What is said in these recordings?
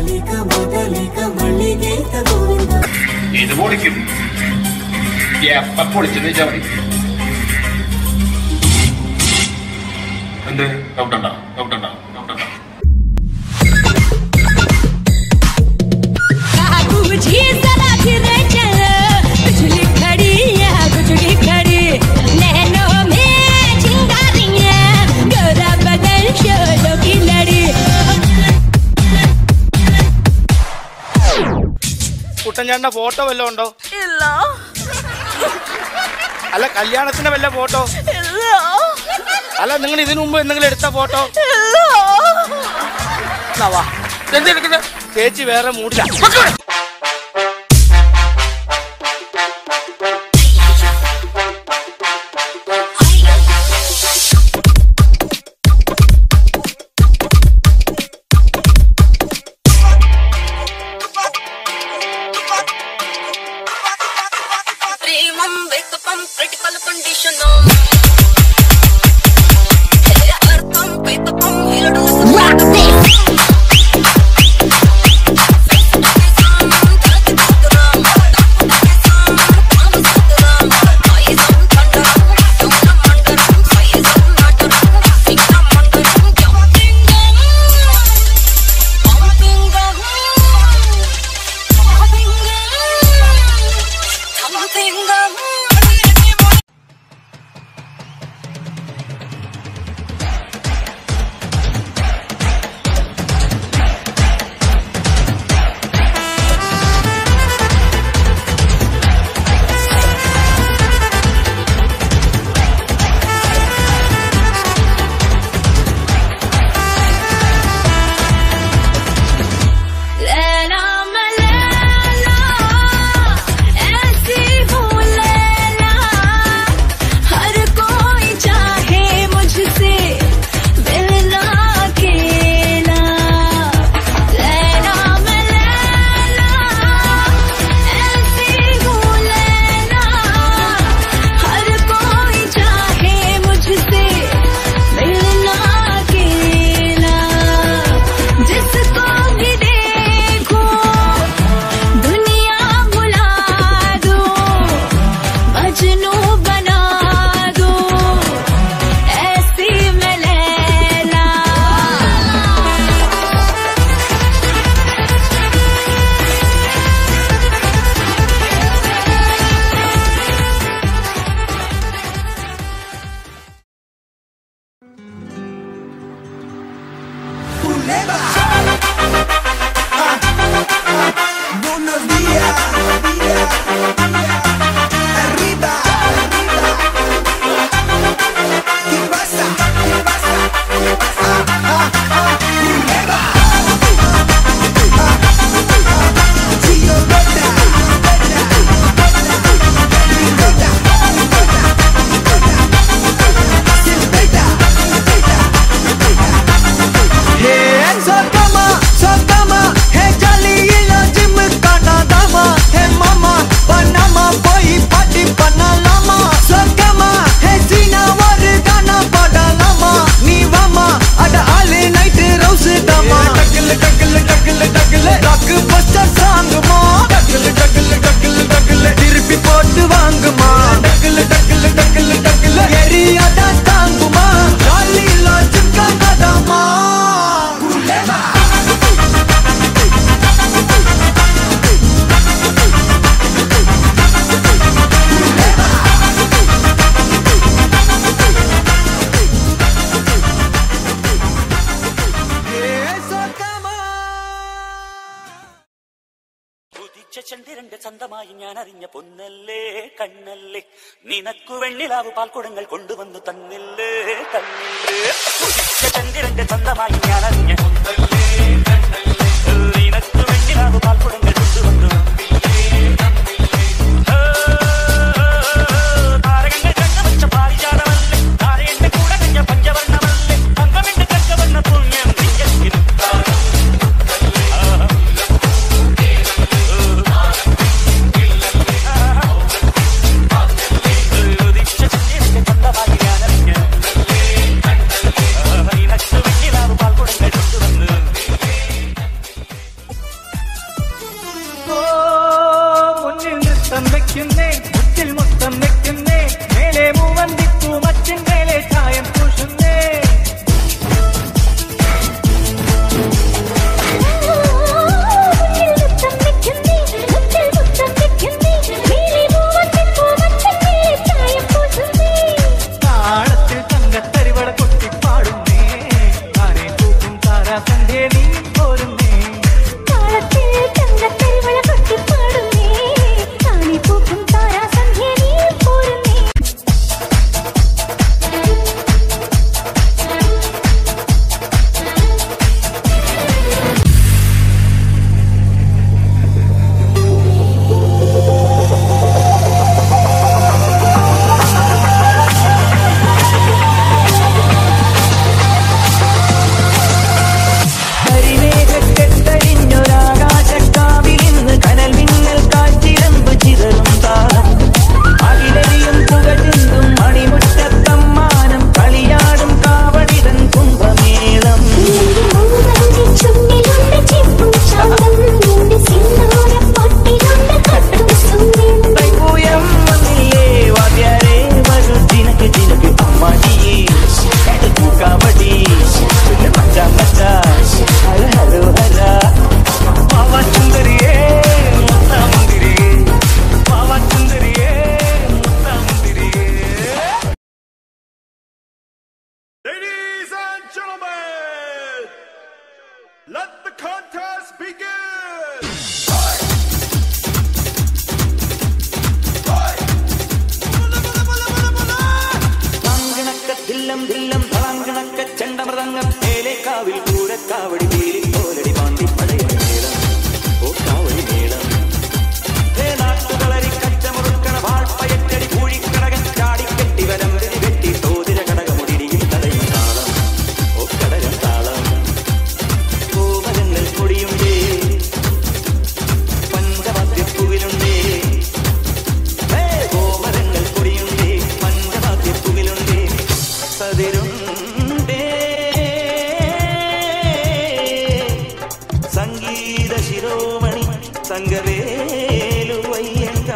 ಮೊದಲಿಕ ಮೊದಲಿಕ ಮಲ್ಲಿಗೆ ಗೋವಿಂದ ഇത് പൊളിക്കും എപ്പ പൊളിച്ചെന്ന് വെച്ചാ മതി എന്ത് ഡൗട്ടുണ്ടോ ഡൗട്ടുണ്ടോ ഡൗട്ടുണ്ടോ मुझे जरा फिर चल बिजली खड़ी है बिजली खड़ी नैनों में चिंगारियां गोरा बदन शोलों की लड़ी കുട്ടൻചാണ്ട ഫോട്ടോ വല്ലതും ഉണ്ടോ ഇല്ല അല്ല കല്യാണത്തിന്റെ വല്ല ഫോട്ടോ ഇല്ല അല്ല നിങ്ങൾ ഇതിനു മുമ്പ് എന്തെങ്കിലും എടുത്ത ഫോട്ടോ ഇല്ല എന്നാ വാ. ഇതെന്ത് എടുക്കുന്നെ? ചേച്ചി വേറെ മൂടില്ല ప్రేమం వేకపం క్రిటికల్ కండిషన్ అర్థం పేతపం ఇలడు लैला मलैला ऐसी हूँ लैला हर कोई चाहे मुझसे मिलना अकेला लैला मलैला ऐसी हूँ लैला हर कोई चाहे मुझसे मिलना अकेला जिसको भी देखो दुनिया भुला दो मजनू बना दो ऐसी मैं Laila Buenos días, arriba, ¿qué pasa? ¿Qué pasa? Ah, ah, ah, Culebra. Tío Beta, Ricota, Silveta, Hey, Sokama, Sokama, hey, Jolly, ilo gym kanadama, hey, mama, Panama, boy, party பண்ணலாமா சொக்கமா ஹே சீனா ஒரு கானா பாடலாமா நீ வாமா அட ஆளு நைட்டு ரவுஸ் தாமா டக்கல் டக்கல் டக்கல் டக்கல் ராக் பஸ்டர் சாங்குமா டக்கல் டக்கல் டக்கல் டக்கல் திருப்பி போட்டு வாங்குமா டக்கல் டக்கல் டக்கல் டக்கல் எரியாடா தாங்குமா ஜாலி லாஜிக் கதாமா குலேமா ഉദിച്ച ചന്ദ്രന്റെ ചന്തമായി ഞാൻ അറിഞ്ഞ പൊന്നല്ലേ കണ്ണല്ലേ നിനക്കു വെണ്ണിലാവ് പാൽക്കുടങ്ങൾ കൊണ്ടുവന്നു തന്നില്ലേ തന്നില്ലേ ഉദിച്ച ചന്ദ്രന്റെ ചന്തമായി ഞാൻ അറിഞ്ഞ പൊന്നല്ലേ കണ്ണല്ലേ നിനക്കു വെണ്ണിലാവ് പാൽക്കുടങ്ങൾ കൊണ്ടുവന്നു താരകങ്ങൾ കണ്ണുവച്ച പാരിജാതമല്ലേ താരയുടെ കൂടെ കഞ്ഞ പഞ്ചവർണ്ണമല്ലേ തങ്കമിന്റെ കക്കവർണ്ണ പുണ്യം നിജത്തിനും ഉദിച്ച ചന്ദ്രന്റെ ചന്തമായി ഞാൻ അറിഞ്ഞ നിനക്കു വെണ്ണിലാവ് പാൽക്കുടങ്ങൾ കൊണ്ടുവന്നു വയ്ക്കുന്നേ മുറ്റിൽ മുത്തം വെക്കുന്നേ മേലെ മൂവന്തിപ്പൂ മച്ചിൻ മേലെ ചായം പൂശുന്നേ താളത്തിൽ തങ്കത്തരിവള കൊട്ടിപ്പാടുന്നേ താനെ തൂക്കും താരാസന്ധേ നീ പോരുന്നേ കരിമേഘത്തെത്തരിഞ്ഞൊരാകാശക്കാവിലിന്ന് കനൽ മിന്നൽ കാറ്റിരമ്പ് ചിതറും താളം അകിലരിയും പുക ചിന്തും മണിമുറ്റത്തമ്മാനം കളിയാടും കാവടിതൻ കുംഭമേളം തൈപ്പൂയം വന്നില്ലേ വാദ്യാരേ വരൂ ജിനക്ക് ജിനക്ക് അമ്മാടിയേ കാവടി മച്ച മച്ച Hara ഹരോ Hara മാവാ ചുന്ദരിയേ മുത്താമുന്തിരിയേ മാവാ ചുന്ദരിയേ മുത്താമുന്തിരിയേ Ladies and gentlemen, let the contest begin! താങ്കണക്ക ധില്ലം ധില്ലം തളാങ്കണക്ക ചെണ്ടമൃതംഗം ഏലേക്കാവിൽ പൂരക്കാവടി വീരി കോലടി പാണ്ടി പഴയ മേളം ഓ കാവടി മേളം ഏ നാട്ടുകളരി കച്ചമുറുക്കണ വാൾപ്പയറ്റടി പൂഴിക്കടകൻ ചാടിക്കെട്ടി വരമ്പരി വെട്ടി തോതിര കടകമുടിയിൽ കടയും താളം ഓ കടകം താളം കോമരങ്ങൾ കൊടിയുണ്ടേ പഞ്ചവാദ്യപ്പൂവിലുണ്ടേ ഏ കോമരങ്ങൾ കൊടിയുണ്ടേ പഞ്ചവാദ്യപ്പൂവിലുണ്ടേ സതിരുണ്ടേ സംഗീത ശിരോമണി സംഗവേലുവയ്യങ്ക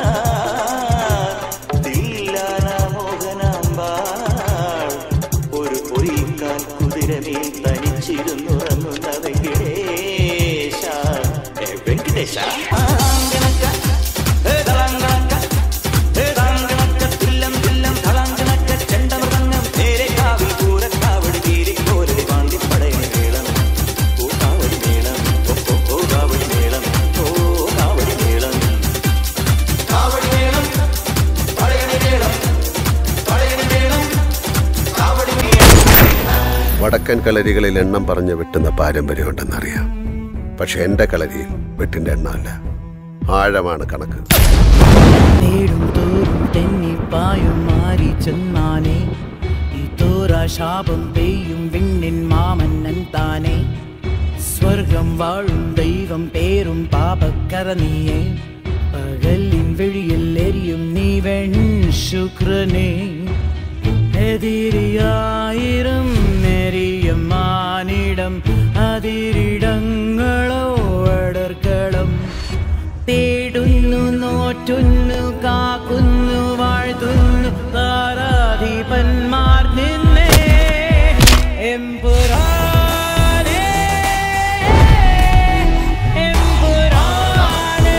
തില്ലാന മോഹനാമ്പാൾ ഒരു പൊയ്ക്കാൽ കുതിരമേൽ തനിച്ചിരുന്നുറങ്ങുന്ന വെങ്കടേശ ഏ, വെങ്കടേശ ആങ്കണക്ക, ഏ, തളങ്കണക്ക, ഏ, താങ്കണക്ക, തില്ലം തില്ലം തളങ്കണക്ക, ചെണ്ടമൃതംഗം, നേരെക്കാവിൽ പൂരക്കാവടി വീരിക്കോലടി പാണ്ടിപ്പടയണി മേളം ഓ കാവടി മേളം ഓ ഓ, ഓ കാവടി മേളം ഓ കാവടി മേളം കാവടി മേളം പടയണി മേളം പടയണി മേളം കാവടി മേളം വടക്കൻ കളരികളിൽ എണ്ണം പറഞ്ഞ് വെട്ടുന്ന പാരമ്പര്യമുണ്ടെന്നറിയാം പക്ഷെ എന്റെ കളരിയിൽ വെട്ടിന്റെ എണ്ണമല്ല ആഴമാണ് കണക്ക് തേടും തോറും തെന്നിപ്പായും മാറി ചെന്നാനേ ഈ തോര ശാപം പെയ്യും വിണ്ണിൻ മാമന്നൻ താനേ സ്വർഗം വാഴും ദൈവം പേരും പാപക്കര നീയേ പകലിൻ വെളിയിൽ എരിയും നീ വെൺ ശുക്രനേ എതിരിയായിരം നെരിയും മാനിടം അതിരിടങ്ങളോ അടർക്കളം തേടുന്നു നോറ്റുന്നു കാക്കുന്നു വാഴ്ത്തുന്നു താരാധിപന്മാർ നിന്നേ എമ്പുരാനേ എമ്പുരാനേ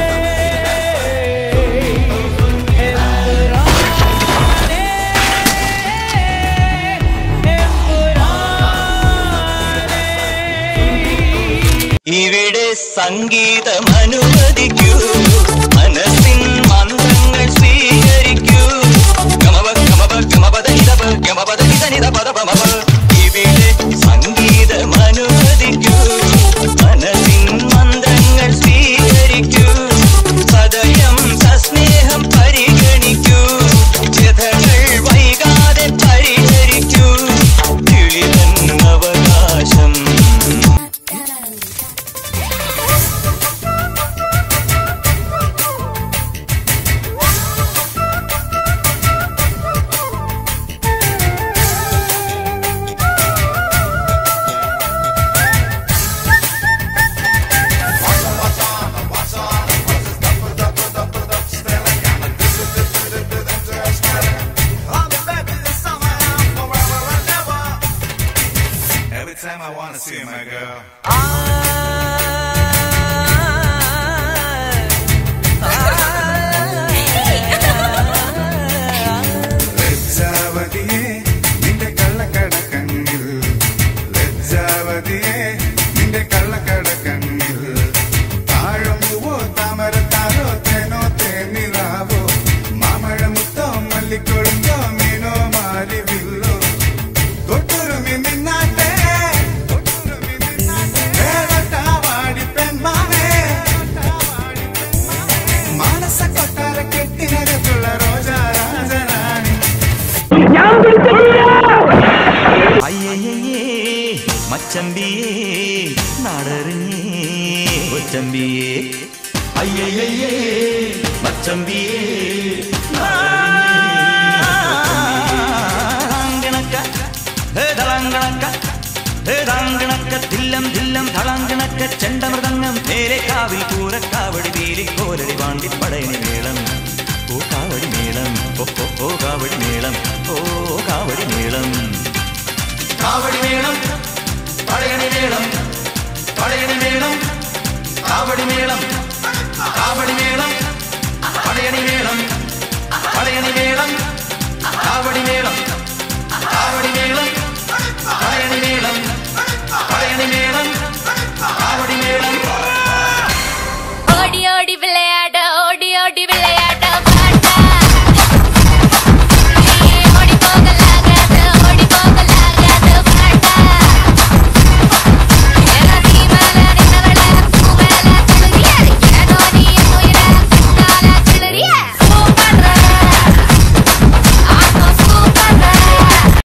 എമ്പുരാനേ എമ്പുരാനേ ഇവിടെ സംഗീതം അനുവദിക്കൂ മനസ്സിൻ മന്ത്രങ്ങൾ സ്വീകരിക്കൂ ഗമപ ഗമപ ഗമപദ നിതപ ഗമപദ നിത നിത പദ പമപ ഇവിടെ സംഗീതം അനുവദിക്കൂ മനസ്സിൻ മന്ത്രങ്ങൾ സ്വീകരിക്കൂ സദയം സസ്നേഹം പരിഗണിക്കൂ വ്യഥകൾ വൈകാതെ പരിഹരിക്കൂ കിളിതൻ അവകാശം മച്ചമ്പിയേ നാടറിഞ്ഞേ കൊച്ചമ്പിയേ അയ്യയ്യേ മച്ചമ്പിയേ നാടറിഞ്ഞേ ധളാങ്കണക്ക ധളാങ്കണക്ക തില്ലം തില്ലം ധളാങ്കണക്ക ചെണ്ടമൃതങ്ങം നേരെ കാവിൽ പൂരക്കാവടി വീലി കോലടി വാണ്ടി പടയണി മേളം ഓ കാവടി മേളം ഓ ഓ, ഓ കാവടി മേളം ഓ കാവടി മേളം കാവടി മേളം പടയണി മേളം പടയണി മേളം കാവടി മേളം കാവടി മേളം പടയണി മേളം പടയണി മേളം കാവടി മേളം കാവടി മേളം പടയണി മേളം പടയണി മേളം